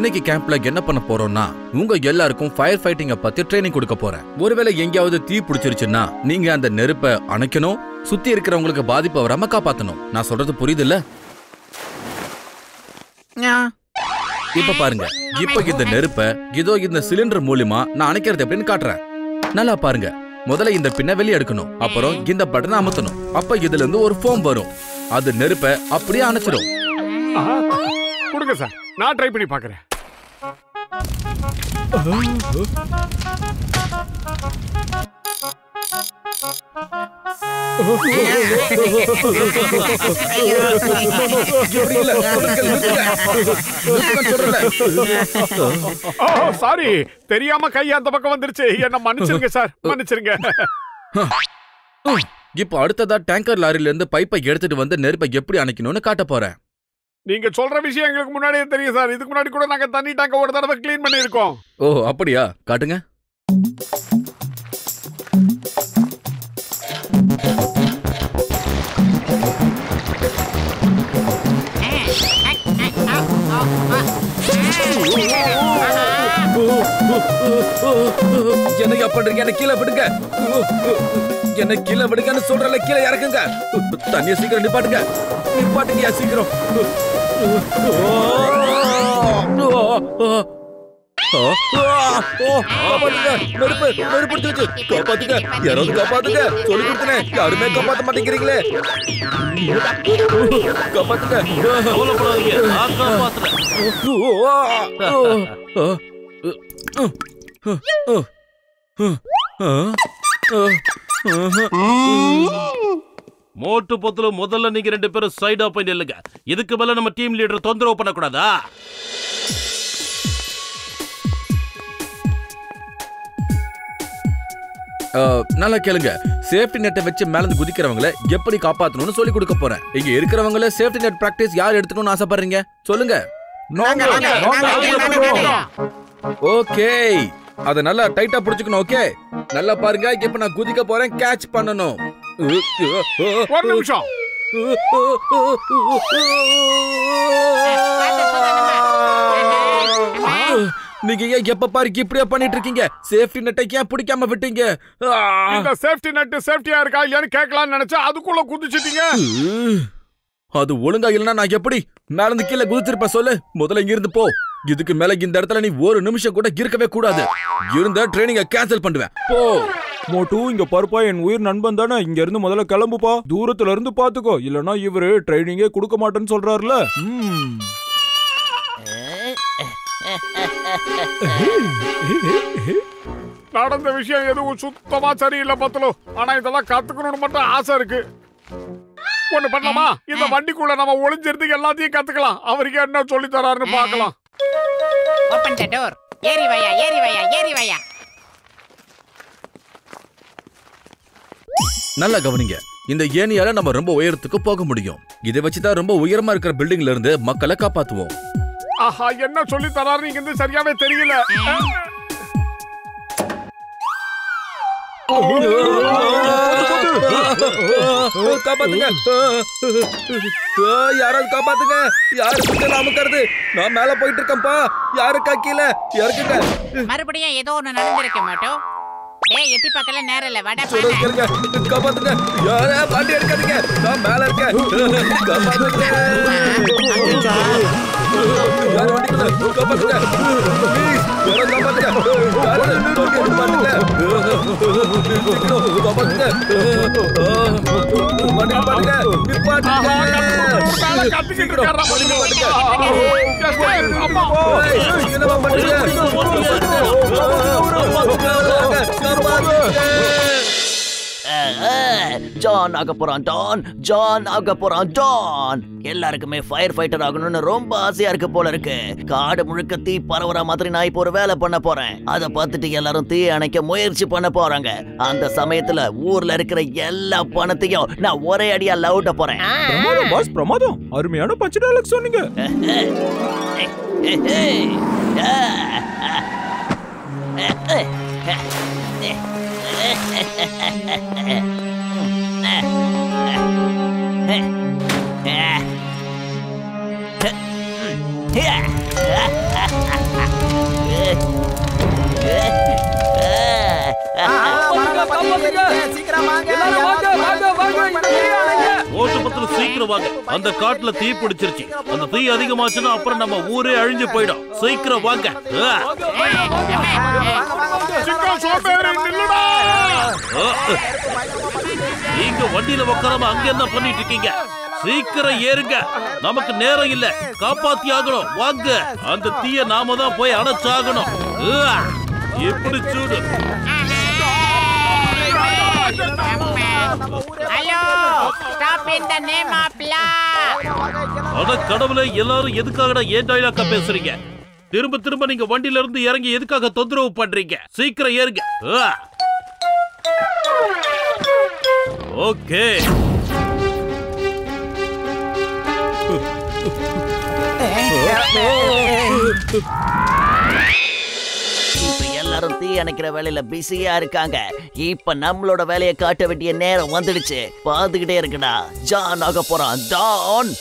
இன்னைக்கு கேம்ப்ல என்ன பண்ண போறோம்னா உங்க எல்லாருக்கும் ஃபயர் ஃபைட்டிங்க பத்தி ட்ரைனிங் கொடுக்க போறேன் ஒருவேளை எங்கேயாவது தீ பிடிச்சிருச்சுன்னா நீங்க அந்த நெருப்பை அணைக்கணும் சுத்தி இருக்கிறவங்களுக்கு பாதிப்பு வராம காப்பாத்தணும் நான் சொல்றது புரியுது இல்ல இப்ப பாருங்க இப்ப இந்த நெருப்ப இதோ இந்த சிலிண்டர் மூலியமா நான் அணைக்கிறது எப்படின்னு காட்டுறேன் நல்லா பாருங்க முதல்ல இந்த பின்ன வெளிய எடுக்கணும் அப்புறம் இந்த பட்டனை அமுத்தணும் அப்ப இதுல இருந்து ஒரு ஃபோம் வரும் அது நெருப்ப அப்படியே அணைச்சிடும் ஆஹா. கொடுங்க சார் நான் ட்ரை பண்ணி பார்க்கறேன் இப்படி இல்ல. நிறுத்துங்க, நிறுத்துங்க. நிறுத்துங்கன்னு சொல்றேன்ல. ஓ சாரி தெரியாம கை அந்த பக்கம் வந்துருச்சு என்ன மன்னிச்சிருங்க சார் மன்னிச்சிருங்க இப்போ அடுத்ததா டேங்கர் லாரில இருந்து பைப்பை எடுத்துட்டு வந்து நெருப்பை எப்படி அணைக்கணும்னு காட்ட போறேன் நீங்க சொல்ற விஷயம் எங்களுக்கு முன்னாடியே தெரியும் சார் இதுக்கு முன்னாடி கூட நாங்க தண்ணி டேங்க ஒரு தடவை க்ளீன் பண்ணியிருக்கோம் ஓ அப்படியா காட்டுங்க என்ன பண்றீங்க என்ன கீழே விடுங்க என்ன கீழே விடுங்கன்னு சொல்றல கீழே இறக்குங்க தண்ணிய சீக்கிரம் நிப்பாட்டுங்க நிப்பாட்டுங்க சீக்கிரம் நெருப்பு நெருப்பு பிடிச்சிருச்சு. காப்பாத்துங்க யாராவது காப்பாத்துங்க சொல்லி கொடுத்தனேன் யாருமே காப்பாத்த மாட்டேங்கிறீங்களே காப்பாத்துங்க கவலைப்படாதீங்க நான் காப்பாத்துறேன் மோட்டு பொத்துல முதல்ல நீங்க ரெண்டு பேரும் சைடா போய் நில்லுங்க இதுக்கு மேல நம்ம டீம் லீடர் தொந்தரவு பண்ணக்கூடாதா அஹ், நல்லா கேளுங்க சேஃப்டி நெட்டை வச்சு மேல இருந்து குதிக்கிறவங்கள எப்படி காப்பாத்தணும்னு சொல்லி கொடுக்க போறேன் இங்க இருக்கிறவங்கள சேஃப்டி நெட் பிராக்டிஸ் யார் எடுத்துக்கணும்னு ஆசைப்படுறீங்க சொல்லுங்க ஓகே அத நல்லா டைட்டா புடிச்சுக்கணும் ஓகே நல்லா பாருங்க இப்ப நான் குதிக்க போறேன் கேட்ச் பண்ணணும் ஒரு நிமிஷம் நீங்க ஏன் எப்ப பாரு இப்படியே பண்ணிட்டு இருக்கீங்க சேஃப்டி நெட்டை ஏன் பிடிக்காம விட்டீங்க ஆ! இந்த சேஃப்டி நட்டு சேஃப்டியா இருக்கா இல்லையான்னு கேட்கலாம்னு நினைச்சா அதுக்குள்ள குதிச்சிட்டீங்க அது ஒழுங்கா இல்லைன்னா நான் எப்படி மேல இருந்து கீழே குதிச்சிருப்பேன் சொல்லு முதல்ல இங்க இருந்து போ இதுக்கு மேல இந்த இடத்துல நீ ஒரு நிமிஷம் கூட இருக்கவே கூடாது இருந்த ட்ரைனிங்க கேன்சல் பண்ணுவேன் போ மோட்டு இங்க பாருப்பா என் உயிர் நண்பன் தானே இங்க இருந்து முதல்ல கிளம்புப்பா தூரத்துல இருந்து பாத்துக்கோ இல்லனா இவரு ட்ரைனிங்கே கொடுக்க மாட்டேன்னு சொல்றாருல ம். நடந்த விஷயம் எதுவும் சுத்தமா சரியில்லை பத்தலோ ஆனா இதெல்லாம் கத்துக்கணும்னு மட்டும் ஆசை இருக்கு ஒண்ணு பண்ணலாமா இந்த வண்டிக்குள்ள நம்ம ஒளிஞ்சிருந்து எல்லாத்தையும் கத்துக்கலாம் அவருக்கு என்ன சொல்லி தராருன்னு பார்க்கலாம் ஓபன் த டோர் ஏறி வாயா ஏறி வாயா ஏறி வாயா நல்லா கவனிங்க இந்த ஏணியால நம்ம ரொம்ப உயரத்துக்கு போக முடியும் இதை வச்சுதான் ரொம்ப உயரமா இருக்கிற பில்டிங்ல இருந்து மக்களை காப்பாத்துவோம் ஆஹா என்ன சொல்லி தராருன்னு இங்க இருந்து சரியாவே தெரியல காப்பாத்துங்க யாராவது காப்பாத்துங்க யாரு சுத்தல அமுக்கிறது நான் மேல போயிட்டு இருக்கேன்ப்பா யாருக்கா கீழே இறக்குங்க மறுபடியும் ஏதோ ஒண்ணு நடந்திருக்க மாட்டோம் டேய் எட்டி பார்க்கல நேரம் இல்ல வட சொல்றது கேளுங்க காப்பாத்துங்க யாரே பாண்டி எடுக்காதீங்க நான் மேல இருக்கேன் காப்பாத்துங்க யாரு வண்டிக்குள்ள காப்பாத்துங்க ப்ளீஸ் யாரோ காப்பாத்துங்க யாரு தூக்கி பாருங்க காப்பாத்துங்க வண்டி பாருங்க நிப்பாட்டுங்க மேல கத்திக்கிட்டு இருக்காரா வண்டி நிப்பாட்டுங்க அம்மா ஏய், என்னம்மா பண்றீங்க? காப்பாத்துங்க. ஜான் ஆக போறான் டான் ஜான் ஆக போறான் டான் எல்லாருக்குமே ஃபயர் ஃபைட்டர் ஆகணும்னு ரொம்ப ஆசையா இருக்கு போல இருக்கு காடு முழுக்க தீ பரவுற மாதிரி நான் இப்போ ஒரு வேலை பண்ண போறேன் அத பார்த்துட்டு எல்லாரும் தீ அணைக்க முயற்சி பண்ண போறாங்க அந்த சமயத்துல ஊர்ல இருக்கிற எல்லா பணத்தையும் நான் ஒரே அடியா லவுட்ட போறேன் பிரமாதம் பாஸ் பிரமாதம் அருமையான பச்சை டைலாக் சொன்னீங்க சீக்கிரம் வாங்க எல்லாரும் வாங்க வாங்க வாங்க இந்த தீயை அணைங்க. ஓட்டு பத்திர சீக்கிரம் வாங்க அந்த காட்டுல தீ பிடிச்சிருச்சு அந்த தீ அதிகமாச்சுன்னா அப்புறம் நம்ம ஊரே அழிஞ்சு போயிடும் சீக்கிரம் வாங்க ஆ. சிங்கம் சோம்பேறி நில்லுடா ஆ. நீங்க வண்டியில உட்காராம அங்க என்ன பண்ணிட்டு இருக்கீங்க சீக்கிரம் ஏறுங்க நமக்கு நேரம் இல்ல காப்பாத்தி ஆகணும் வாங்க அந்த தீய நாம தான் போய் அணைச்சாகணும் ஆ. இப்படி சூடு hello stop in the name of law அட கடவுளே எல்லாரும் எதுக்காகடா ஏன் டைலாக்கா பேசுறீங்க திரும்ப திரும்ப நீங்க வண்டியில இருந்து இறங்கி எதுக்காக தொந்தரவு பண்றீங்க சீக்கிரம் ஏறுங்க ஆ. ஓகே இப்ப எல்லாரும் தீ அணைக்கிற வேலையில பிஸியா இருக்காங்க இப்ப நம்மளோட வேலையை காட்ட வேண்டிய நேரம் வந்துடுச்சு பாத்துக்கிட்டே இருக்குடா ஜான் ஆக போறான் டான்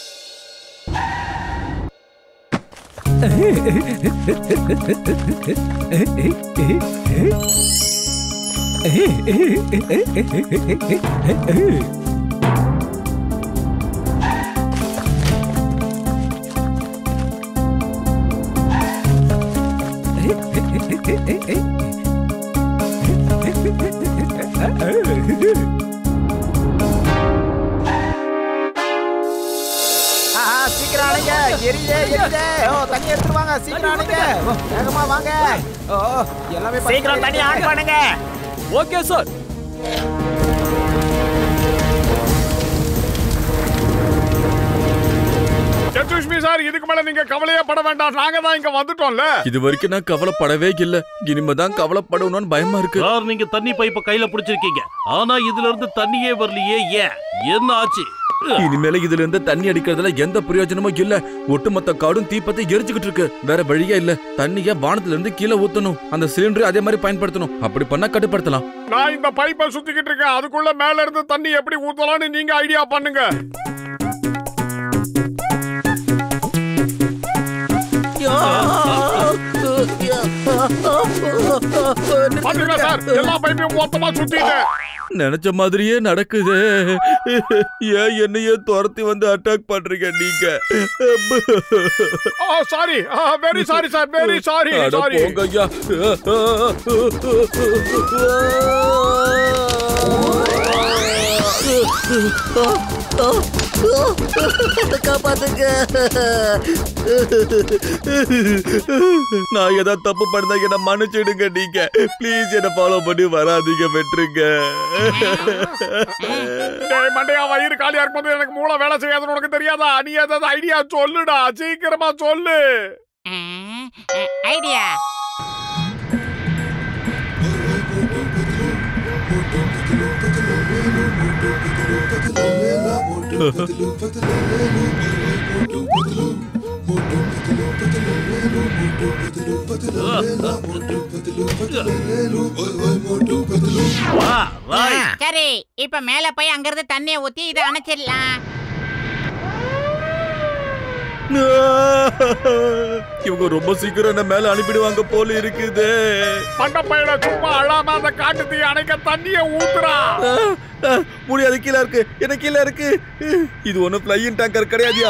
ஆ, சீக்கிரம் அணைங்க எரியுதே எரியுதே ஓ தண்ணி எடுத்துட்டு வாங்க சீக்கிரம் அணைங்க ஓ, வேகமா வாங்க ஓ எல்லாமே சீக்கிரம் தண்ணி ஆன் பண்ணுங்க ஓகே சார் சத்துஷ்மி சார் இதுக்கு மேல நீங்க கவலையே பட வேண்டாம் நாங்க தான் இங்க வந்துட்டோம்ல இது வரைக்கும் நான் கவலைப்படவே இல்ல இனிமேதான் கவலைப்படணும்னு பயமா இருக்கு சார் நீங்க தண்ணி பைப்ப கையில பிடிச்சிருக்கீங்க ஆனா இதுல இருந்து தண்ணியே வரலையே ஏன் என்ன ஆச்சு இனிமேல இதுல இருந்து தண்ணி அடிக்கிறதுல எந்த பிரயோஜனமும் இல்ல ஒட்டுமொத்த காடும் தீப்பத்தை எரிச்சுக்கிட்டு இருக்கு வேற வழியே இல்ல தண்ணிய வானத்துல இருந்து கீழே ஊத்தணும் அந்த சிலிண்டரை அதே மாதிரி பயன்படுத்தணும் அப்படி பண்ணா கட்டுப்படுத்தலாம் நான் இந்த பைப்பை சுத்திக்கிட்டு இருக்கேன் அதுக்குள்ள மேல இருந்து தண்ணி எப்படி ஊத்தலாம்னு நீங்க ஐடியா பண்ணுங்க பாத்தீங்களா சார் எல்லா பைப்பையும் மொத்தமா சுத்திட்டேன் நினைச்ச மாதிரியே நடக்குது ஏன் என்னையே துரத்தி வந்து அட்டாக் பண்றீங்க நீங்க sorry very sorry sir very sorry அட சாரி போங்க ஐயா நான் ஏதாவது தப்பு பண்ணா என்ன மன்னிச்சிடுங்க நீங்க ப்ளீஸ் என்ன ஃபாலோ பண்ணி வராதீங்க வெட்டுருங்க டேய் மண்டையா வயிறு காலியா இருக்கும்போது எனக்கு மூளை வேலை செய்யாதுன்னு உனக்கு தெரியாதா நீ ஏதாவது ஐடியா சொல்லுடா சீக்கிரமா சொல்லு ஐடியா வா ரைட் சரி இப்ப மேல போய் அங்கிருந்து தண்ணியை ஊத்தி இதை அணைச்சிடலாம் இவங்க ரொம்ப சீக்கிரம் என்ன மேல அனுப்பிடுவாங்க போல இருக்குது பண்ட பையல சும்மா அழாம அந்த காட்டு தீ அணைக்க தண்ணிய ஊத்துறா முடியாது கீழே இருக்கு என்ன கீழே இருக்கு இது ஒன்னும் பிளையின் டேங்கர் கிடையாதியா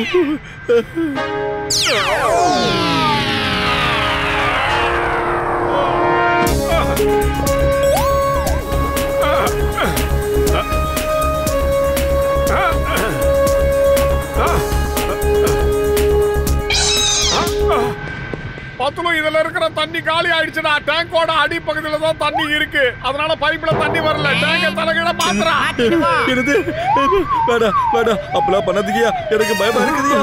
பத்துலும் இதுல இருக்கிற தண்ணி காலி ஆயிடுச்சுடா டேங்கோட அடிப்பகுதியில தான் தண்ணி இருக்கு அதனால பைப்ல தண்ணி வரல டேங்க தலைகீழ மாத்துறா மாத்திடுவோம் என்னது வேடா வேடா அப்பெல்லாம் பண்ணாதீங்கயா எனக்கு பயமா இருக்குதுயா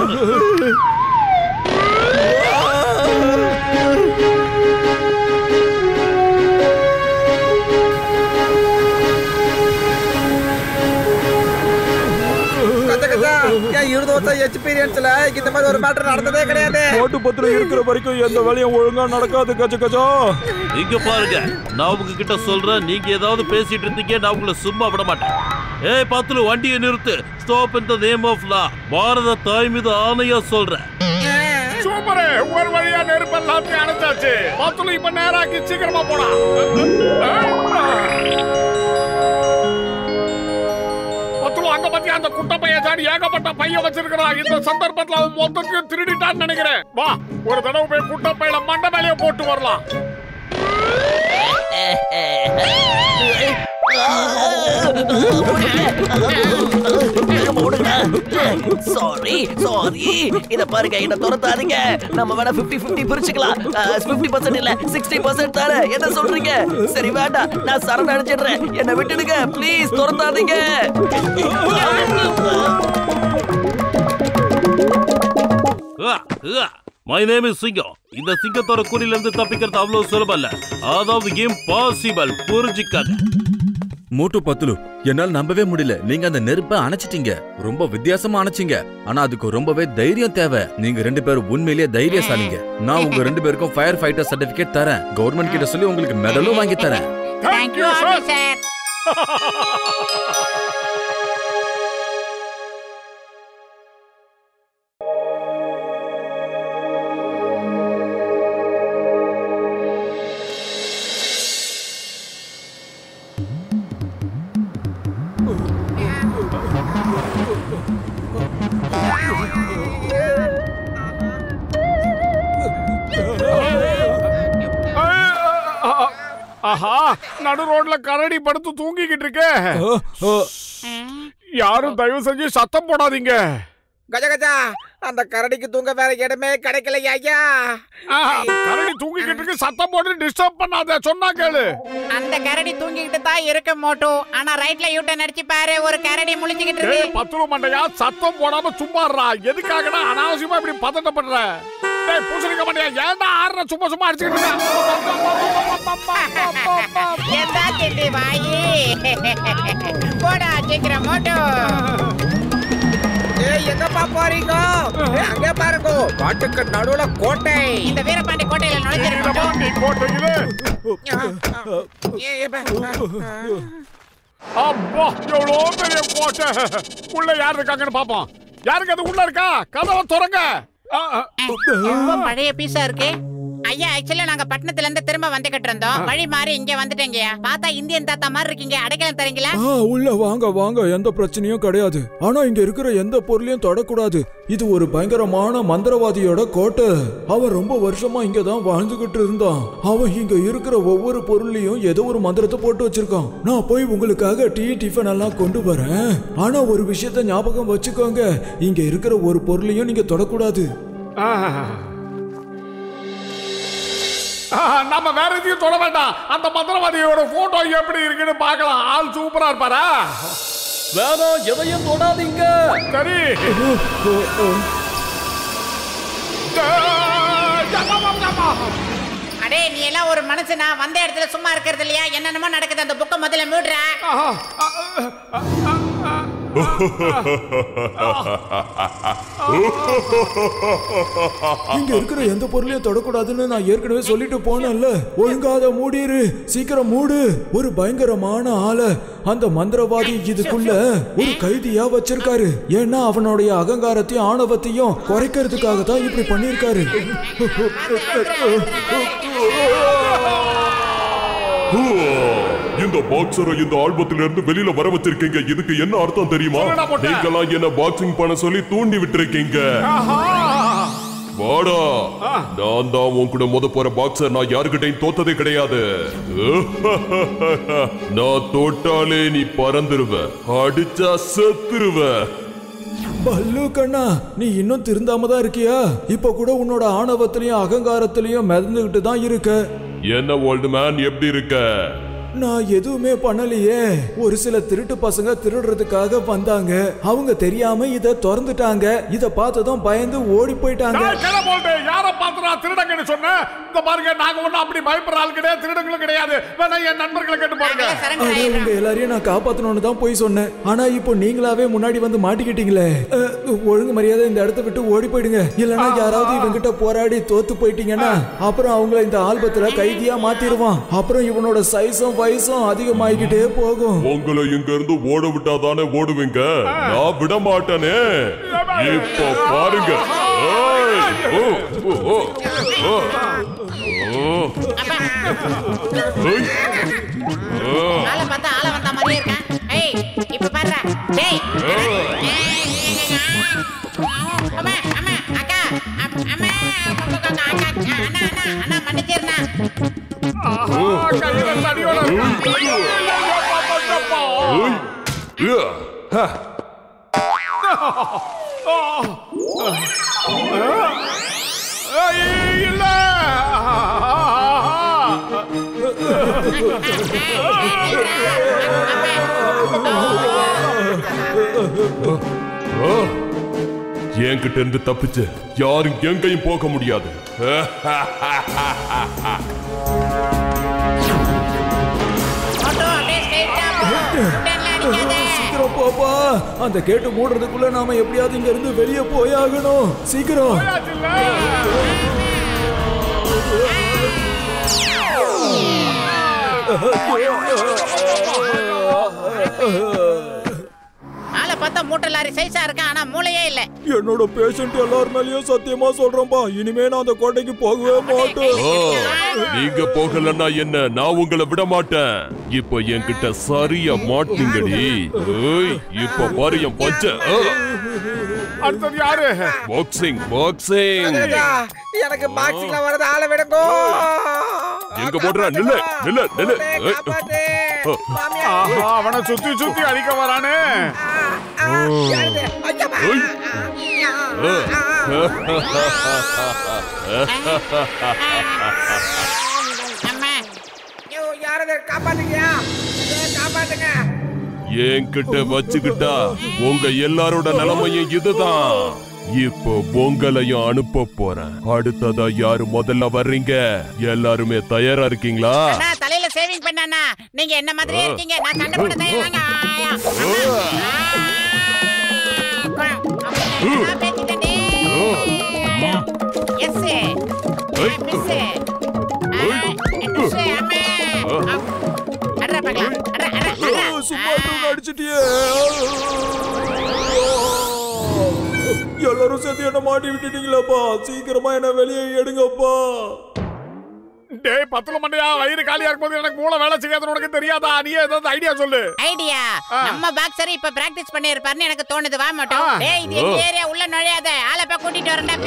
கச்ச கச்சா ஏன் இருபது வருஷம் எக்ஸ்பீரியன்ஸ்ல இந்த மாதிரி ஒரு மேட்டர் நடந்ததே கிடையாது ஓட்டு பத்திரம் இருக்கிற வரைக்கும் எந்த வேலையும் ஒழுங்கா நடக்காது கச்ச கச்சா இங்க பாருங்க நான் உங்ககிட்ட சொல்றேன் நீங்க ஏதாவது பேசிட்டு இருந்தீங்க நான் உங்களை சும்மா விட மாட்டேன் ஏய் பாத்துல வண்டியை நிறுத்து stop in the name of law Bharata தாய் மீது ஆணையா சொல்றேன் சூப்பர் ஒரு வழியா நெருப்பு எல்லாத்தையும் அணைச்சாச்சு பத்துல இப்ப நேராக்கி சீக்கிரமா போடா பத்துல அங்க பத்தி அந்த குட்டை பையன் சாடி ஏகப்பட்ட பையன் வச்சிருக்கிறான் இந்த சந்தர்ப்பத்துல அவன் மொத்தத்தையும் திருடிட்டான்னு நினைக்கிறேன் வா ஒரு தடவை போய் குட்டை பையில மண்டை மேலேயே போட்டு வரலாம் சாரி சாரி இத பாருங்க என்ன துரத்தாதீங்க நம்ம வேணா 50 50 பிரிச்சுக்கலாம் ஃபிஃப்டி பர்சன்ட் இல்ல சிக்ஸ்டி பர்சன்ட் தர என்ன சொல்றீங்க சரி வேண்டாம் நான் சரண் அடிச்சிடுறேன் என்ன விட்டுடுங்க ப்ளீஸ் துரத்தாதீங்க மை நேம் இஸ் சிங்கம் இந்த சிங்கத்தோட குறியில இருந்து தப்பிக்கிறது அவ்வளவு சுலபம் இல்ல அதாவது இம்பாசிபிள் புரிஞ்சுக்காங்க மூட்டு பத்துலு என்னால நம்பவே முடியல நீங்க அந்த நெருப்பை அணைச்சிட்டீங்க ரொம்ப வித்தியாசமா அணைச்சிங்க ஆனா அதுக்கு ரொம்பவே தைரியம் தேவை நீங்க ரெண்டு பேரும் உண்மையிலேயே தைரியசாலிங்க நான் உங்க ரெண்டு பேருக்கும் ஃபயர் ஃபைட்டர் சர்டிபிகேட் தரேன் கவர்மெண்ட் கிட்ட சொல்லி உங்களுக்கு மெடலும் வாங்கி தரேன் தேங்க்யூ ஆபீசர் ஆஹா நடு ரோட்ல கரடி படுத்து தூங்கிக்கிட்டு இருக்கே யாரும் தயவு செஞ்சு சத்தம் போடாதீங்க கஜ கஜா அந்த கரடிக்கு தூங்க வேற இடமே கிடைக்கலையா ஐயா ஆஹா, கரடி தூங்கிக்கிட்டு இருக்கு சத்தம் போட்டு டிஸ்டர்ப் பண்ணாத சொன்னா கேளு அந்த கரடி தூங்கிக்கிட்டு தான் இருக்க மோட்டு ஆனா ரைட்ல யூட்டன் அடிச்சு பாரு ஒரு கரடி முழிச்சுக்கிட்டு இருக்கு டேய் பத்துரு மண்டையா சத்தம் போடாம சும்மாடுறா எதுக்காகடா அனாவசியமா இப்படி பதட்டப்படுற டேய் பூசணிக்க மாட்டியா ஏன்டா ஆடுற சும்மா சும்மா அடிச்சுக்கிட்டு இருக்க எந்தா திட்டி வாயி போடா சீக்கிரம் மோட்டு ஏய் எங்கப்பா போறீங்க ஏய், அங்கே பாருங்க காட்டுக்கு நடுவுல கோட்டை இந்த வீரபாண்டி கோட்டையில நுழைஞ்சிருக்கோம் நீ கோட்டையிலே ஏய், ஏப்பா. அப்பா எவ்வளோ பெரிய கோட்டை உள்ள யார் இருக்காங்கன்னு பாப்போம் யாருக்கு அது உள்ள இருக்கா கதவை திறங்க ஆ, ஆ. ரொம்ப பழைய பீஸா இருக்கு ஐயா ஆக்சுவலா நாங்க பட்டணத்துல இருந்து திரும்ப வந்துகிட்டு இருந்தோம் வழி மாறி இங்க வந்துட்டேங்கய்யா பார்த்தா இந்தியன் தாத்தா மாதிரி இருக்கீங்க அடைக்கலம் தரீங்களா ஆ உள்ள வாங்க வாங்க எந்த பிரச்சனையும் கிடையாது ஆனா இங்க இருக்கிற எந்த பொருளையும் தொடக்கூடாது இது ஒரு பயங்கரமான மந்திரவாதியோட கோட்டை அவன் ரொம்ப வருஷமா இங்க தான் வாழ்ந்துகிட்டு இருந்தான் அவன் இங்க இருக்கிற ஒவ்வொரு பொருளையும் ஏதோ ஒரு மந்திரத்தை போட்டு வச்சிருக்கான் நான் போய் உங்களுக்காக டீ டிஃபன் எல்லாம் கொண்டு வரேன் ஆனா ஒரு விஷயத்த ஞாபகம் வச்சுக்கோங்க இங்க இருக்கிற ஒரு பொருளையும் நீங்க தொடக்கூடாது ஆ. ஆ, நம்ம வேற எதையும் தொட வேண்டாம் அந்த மந்திரவாதியோட போட்டோ எப்படி இருக்குன்னு பார்க்கலாம் ஆள் சூப்பரா இருப்பாரா வேணாம் எதையும் தொடாதீங்க சரி அடே நீ எல்லாம் ஒரு மனுஷனா வந்த இடத்துல சும்மா இருக்கிறது இல்லையா என்னென்னமோ நடக்குது அந்த புக்கை முதல்ல மூடுற இங்க இருக்கிற எந்த பொருளையும் தொடக்கூடாதுன்னு நான் ஏற்கனவே சொல்லிட்டு போனேன்ல ஒழுங்கா அதை மூடிரு சீக்கிரம் மூடு ஒரு பயங்கரமான ஆளை அந்த மந்திரவாதி இதுக்குள்ள ஒரு கைதியா வச்சிருக்காரு ஏன்னா அவனுடைய அகங்காரத்தையும் ஆணவத்தையும் குறைக்கிறதுக்காக தான் இப்படி பண்ணிருக்காரு இந்த பாக்ஸரை இந்த ஆல்பத்துல இருந்து வெளியில வர வச்சிருக்கீங்க இதுக்கு என்ன அர்த்தம் தெரியுமா சொல்லுடா மொட்டை. நீங்களாம் என்ன பாக்ஸிங் பண்ண சொல்லி தூண்டி விட்டுருக்கீங்க வாடா நான் தான் உன் கூட மோத போற பாக்ஸர் நான் யாருக்கிட்டையும் தோத்ததே கிடையாது நான் தோட்டாலே நீ பறந்துருவ அடிச்சா செத்துருவ பல்லு கண்ணா நீ இன்னும் திருந்தாம தான் இருக்கியா இப்ப கூட உன்னோட ஆணவத்திலையும் அகங்காரத்திலையும் மிதந்துகிட்டு தான் இருக்க என்ன ஓல்டு மேன் எப்படி இருக்க நான் எதுவுமே பண்ணலையே ஒரு சில திருட்டு பசங்க திருடுறதுக்காக வந்தாங்க அவங்க தெரியாம இத திறந்துட்டாங்க இத பார்த்ததும் பயந்து ஓடி போயிட்டாங்க நான் கிளை போட்டு யார பாத்துறா திருடங்கன்னு சொன்னேன் இந்த பாருங்க நாங்க ஒண்ணும் அப்படி பயப்படுற ஆள் கிடையாது திருடங்களும் கிடையாது வேணா என் நண்பர்களை கேட்டு பாருங்க சரண்டர் அது ஆயிடுறான் உங்க எல்லாரையும் நான் காப்பாத்தணும்னு தான் போய் சொன்னேன் ஆனா இப்போ நீங்களாவே முன்னாடி வந்து மாட்டிக்கிட்டீங்களே அஹ், ஒழுங்கு மரியாதை இந்த இடத்த விட்டு ஓடி போயிடுங்க இல்லனா யாராவது இவங்கிட்ட போராடி தோத்து போயிட்டீங்கன்னா அப்புறம் அவங்கள இந்த ஆல்பத்துல கைதியா மாத்திருவான் அப்புறம் இவனோட சைஸும் வயசும் அதிகமாகிக்கிட்டே போகும் உங்களை இங்க இருந்து ஓட விட்டா தானே ஓடுவீங்க நான் விட மாட்டேனே இப்போ பாருங்க ஏய்! ஓ ஓ ஓ ஓ ஓ அப்பா ஏய். ஓ ஆளை பார்த்தா ஆளை வந்த மாதிரியே இருக்கான் ஏய் இப்ப பாருடா டேய் அம்மா அம்மா அக்கா அப்- அம்மா அக்கா அக்கா அண்ணா அண்ணா அண்ணா மன்னிச்சிருண்ணா ஆஹா, கையில தடியோட இருக்கு. ஐயோ, ஐயோ, பாப்பா, பாப்பா. ஏய். யா. ஹ. ஏய், இல்ல ஆ. என்கிட்ட இருந்து தப்பிச்சு யாரும் எங்கேயும் போக முடியாது ஆட்டோ அப்படியே ஸ்ட்ரைட்டா போ உடனே அடிக்காத சீக்கிரம் பாப்பா அந்த கேட்டு மூடுறதுக்குள்ள நாம எப்படியாவது இங்க இருந்து வெளியே போய் ஆகணும் சீக்கிரம் ஆளை பார்த்தா மூட்டை லாரி சைஸா இருக்கான் ஆனா மூளையே இல்ல என்னோட பேஷண்ட் எல்லார் மேலயும் சத்தியமா சொல்றேன்பா இனிமே நான் அந்த கோட்டைக்கு போகவே மாட்டேன் ஓ, நீங்க போகலன்னா என்ன நான் உங்களை விட மாட்டேன் இப்ப என்கிட்ட சரியா மாட்டீங்கடி ஏய், இப்ப பாரு என் பச்ச அடுத்தது யாரு பாக்ஸிங் பாக்ஸிங் எனக்கு பாக்ஸிங்ல வரது ஆளை விடுங்கோ எங்க போடுற நில்லு நில்லு நில்லு ஏய், காப்பாத்து மாமியா ஆஹா, அவனை சுத்தி சுத்தி அடிக்க வரானே யாருது? ஐயப்பா. அம்மா ஐயோ, யாரது காப்பாத்துங்க ஐயோ, காப்பாத்துங்க என்கிட்ட வச்சுக்கிட்டா உங்க எல்லாரோட நிலைமையும் இதுதான் இப்போ உங்களையும் அனுப்ப போறேன் அடுத்ததா யாரு முதல்ல வர்றீங்க எல்லாருமே தயாரா இருக்கீங்களா அண்ணா தலையில சேவிங் பண்ணா நீங்க என்ன மாதிரியே இருக்கீங்க நான் சண்டை போட தயாராங்க ஆயா. அம்மா. நான் பேசிட்டேனே. எஸ் ஏய். மிஸ் மிஸ் அம்மா அட்ரா பார்க்கலாம் அட்ரா அட்ரா அட்ரா சும்மா தூங்க அடிச்சிட்டியே எல்லாரும் சேர்த்து என்ன மாட்டி விட்டுட்டீங்களேப்பா சீக்கிரமா என்ன வெளியே எடுங்கப்பா டேய் பத்துல மண்டையா வயிறு காலியா இருக்கும்போது எனக்கு மூளை வேலை செய்யாதுன்னு உனக்கு தெரியாதா நீ ஏதாவது ஐடியா சொல்லு ஐடியா ஆ. நம்ம பாக்ஸர் இப்ப பிராக்டிஸ் பண்ணி இருப்பாருன்னு எனக்கு தோணுது வா மட்டும் ஆ. டேய் இது எங்க ஏரியா உள்ள நுழையாத ஆளை போய் கூட்டிட்டு வரேன்டா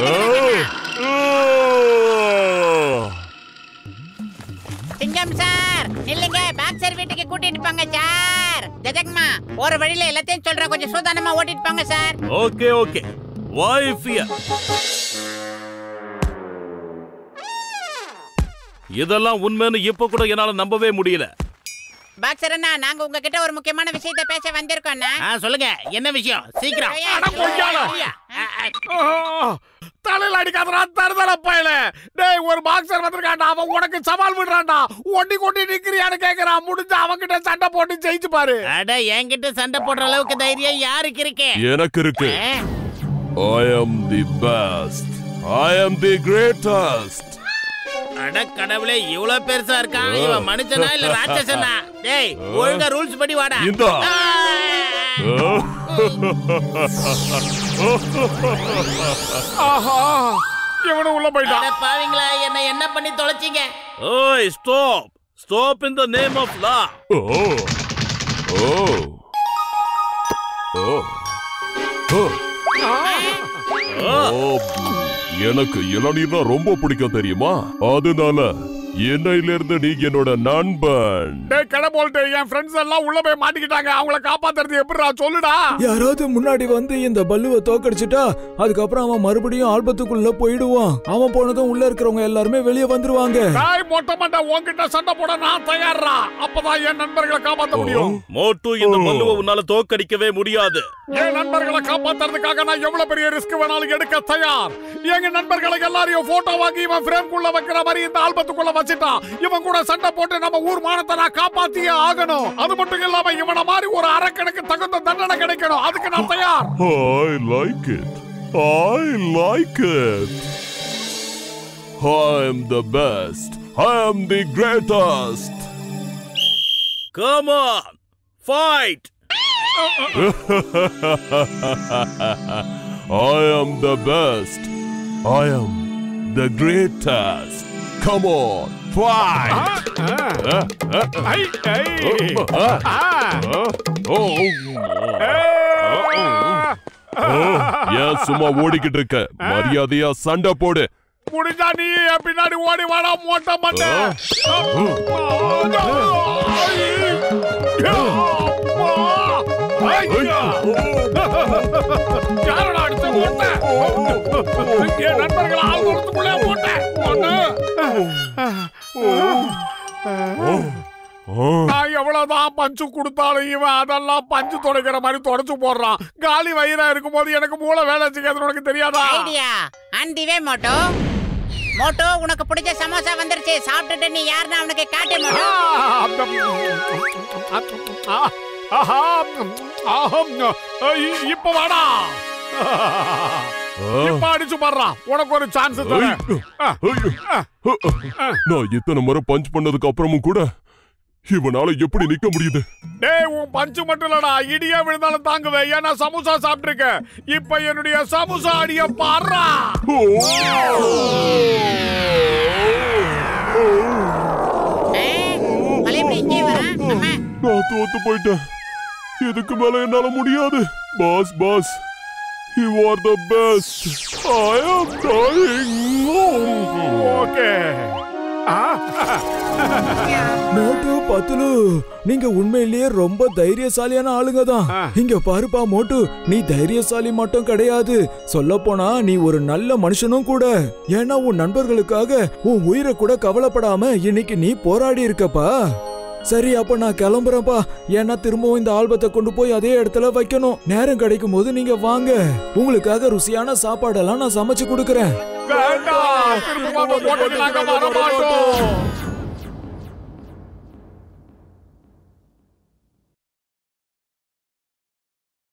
சிங்கம் சார் நில்லுங்க பாக்ஸர் வீட்டுக்கு கூட்டிட்டு போங்க சார் ஜஜக்மா ஒரு வழியில எல்லாத்தையும் சொல்றேன் கொஞ்சம் சூதானமா ஓட்டிட்டு போங்க சார் ஓகே ஓகே வாய்ஃபியா இதெல்லாம் உண்மைன்னு இப்ப கூட என்னால நம்பவே முடியல பாக்ஸர் அண்ணா நாங்க உங்ககிட்ட ஒரு முக்கியமான விஷயத்தை பேச வந்திருக்கோம்னா சொல்லுங்க என்ன விஷயம் சீக்கிரம் அட பொய்யால. ஆஹா, தலையில அடிக்காதடா தருதல பயல டேய் ஒரு பாக்ஸர் வந்திருக்கான்டா அவன் உனக்கு சவால் விடுறான்டா ஒண்டி கொண்டி நிக்கிறியான்னு கேக்குறான் முடிஞ்சு அவன்கிட்ட சண்டை போட்டு ஜெயிச்சு பாரு அட என்கிட்ட சண்டை போடுற அளவுக்கு தைரியம் யாருக்கு இருக்கு எனக்கு இருக்கு ஐ அம் the best I am the greatest அட கடவுளே இவ்வளவு பெருசா இருக்கான் இவன் மனுஷனா இல்ல ராட்சசனா டேய் ஒழுங்கா ரூல்ஸ் படி வாடா இந்தா. ஆ. ஆஹா இவனு உள்ள போயிட்டான் அட பாவிங்களா என்ன என்ன பண்ணி தொலைச்சீங்க ஓய் stop stop in the name of law ஓ ஓ ஓ ஓ ஓ, எனக்கு இளநீர்னா ரொம்ப பிடிக்கும் தெரியுமா அதனால என்னையில இருந்து நீ என்னோட நண்பன் டேய் கடை போல்ட்டு என் ஃப்ரெண்ட்ஸ் எல்லாம் உள்ள போய் மாட்டிக்கிட்டாங்க அவங்கள காப்பாத்துறது எப்படிடா சொல்லுடா யாராவது முன்னாடி வந்து இந்த பல்லுவை தோக்கடிச்சிட்டா அதுக்கப்புறம் அவன் மறுபடியும் ஆல்பத்துக்குள்ள போயிடுவான் அவன் போனதும் உள்ள இருக்கிறவங்க எல்லாருமே வெளியே வந்துருவாங்க டேய் மொட்டை மண்டை உன்கிட்ட சண்டை போட நான் தயாரா அப்பதான் என் நண்பர்களை காப்பாத்த முடியும் மோட்டு இந்த மல்லுவை உன்னால தோக்கடிக்கவே முடியாது என் நண்பர்களை காப்பாத்துறதுக்காக நான் எவ்வளவு பெரிய ரிஸ்க் வேணாலும் எடுக்க தயார் எங்க நண்பர்களை எல்லாரையும் போட்டோ வாங்கி இவன் ஃப்ரேம் குள்ள வைக்கிற மாதிரி இந்த ஆல்பத்துக்குள்ள வச்சுட்டான் இவன் கூட சண்டை போட்டு நம்ம ஊர் மானத்தை நான் காப்பாத்தியே ஆகணும் அது மட்டும் இல்லாம இவன மாதிரி ஒரு அரக்கனுக்கு தகுந்த தண்டனை கிடைக்கணும் அதுக்கு நான் தயார் I like it. I like it. I am the best. I am the greatest. Come on fight I am the best. I am the greatest. Come on, fight! Uh, uh, I, I. uh, ஆ. uh, oh. Oh, ஏன் சும்மா ஓடிக்கிட்டு இருக்க மரியாதையா சண்டை போடு முடிஞ்சா நீ என் பின்னாடி ஓடி வாடா மோட்ட மாட்டேன் யாரோட அடிச்ச மோட்ட என் நண்பர்கள் ஆள் தூரத்துக்குள்ளே போட்டேன் ஒண்ணு Oh. நான் எவ்வளவுதான் பஞ்சு கொடுத்தாலும் இவன் அதெல்லாம் பஞ்சு துடைக்கிற மாதிரி தொடச்சு போடுறான் காலி வயிறா இருக்கும்போது எனக்கு மூளை வேலை செய்யாது உனக்கு தெரியாதா ஐடியா அண்டிவே மோட்டோ மோட்டோ உனக்கு பிடிச்ச சமோசா வந்துருச்சு சாப்பிட்டுட்டு நீ யாருன்னு அவனுக்கு காட்டு மோட்டோ ஆ, அந்த- ஆ, ஆஹா, ஆஹம், இ- இப்ப வாடா இப்ப அடிச்சு பாடுறான் உனக்கு ஒரு சான்ஸ் தரேன் ஆ, ஐயோ. நான் இத்தனை முறை பஞ்ச் பண்ணதுக்கு அப்புறமும் கூட இவனால எப்படி நிக்க முடியுது டேய் உன் பஞ்சு மட்டும் இல்லடா இடியா விழுந்தாலும் தாங்குவேன் ஏன்னா சமோசா சாப்பிட்டிருக்கேன் இப்ப என்னுடைய சமோசா அடிய பாடுறா மலையப்படி இங்கே வரான் அம்மா நான் தோத்து போயிட்டேன் இதுக்கு மேல என்னால முடியாது boss boss you are the best I am dying okay Motu Patlu நீங்க உண்மையிலேயே ரொம்ப தைரியசாலியான ஆளுங்க தான் இங்க பாருப்பா மோட்டு நீ தைரியசாலி மட்டும் கிடையாது சொல்ல போனா நீ ஒரு நல்ல மனுஷனும் கூட ஏன்னா உன் நண்பர்களுக்காக உன் உயிரை கூட கவலைப்படாம இன்னைக்கு நீ போராடி இருக்கப்பா சரி அப்ப நான் கிளம்புறேன்ப்பா ஏன்னா திரும்பவும் இந்த ஆல்பத்தை கொண்டு போய் அதே இடத்துல வைக்கணும் நேரம் கிடைக்கும் போது நீங்க வாங்க உங்களுக்காக ருசியான சாப்பாடெல்லாம் நான் சமைச்சு கொடுக்கறேன் வேண்டாம் திரும்ப போட்டு நாங்க வர மாட்டோம்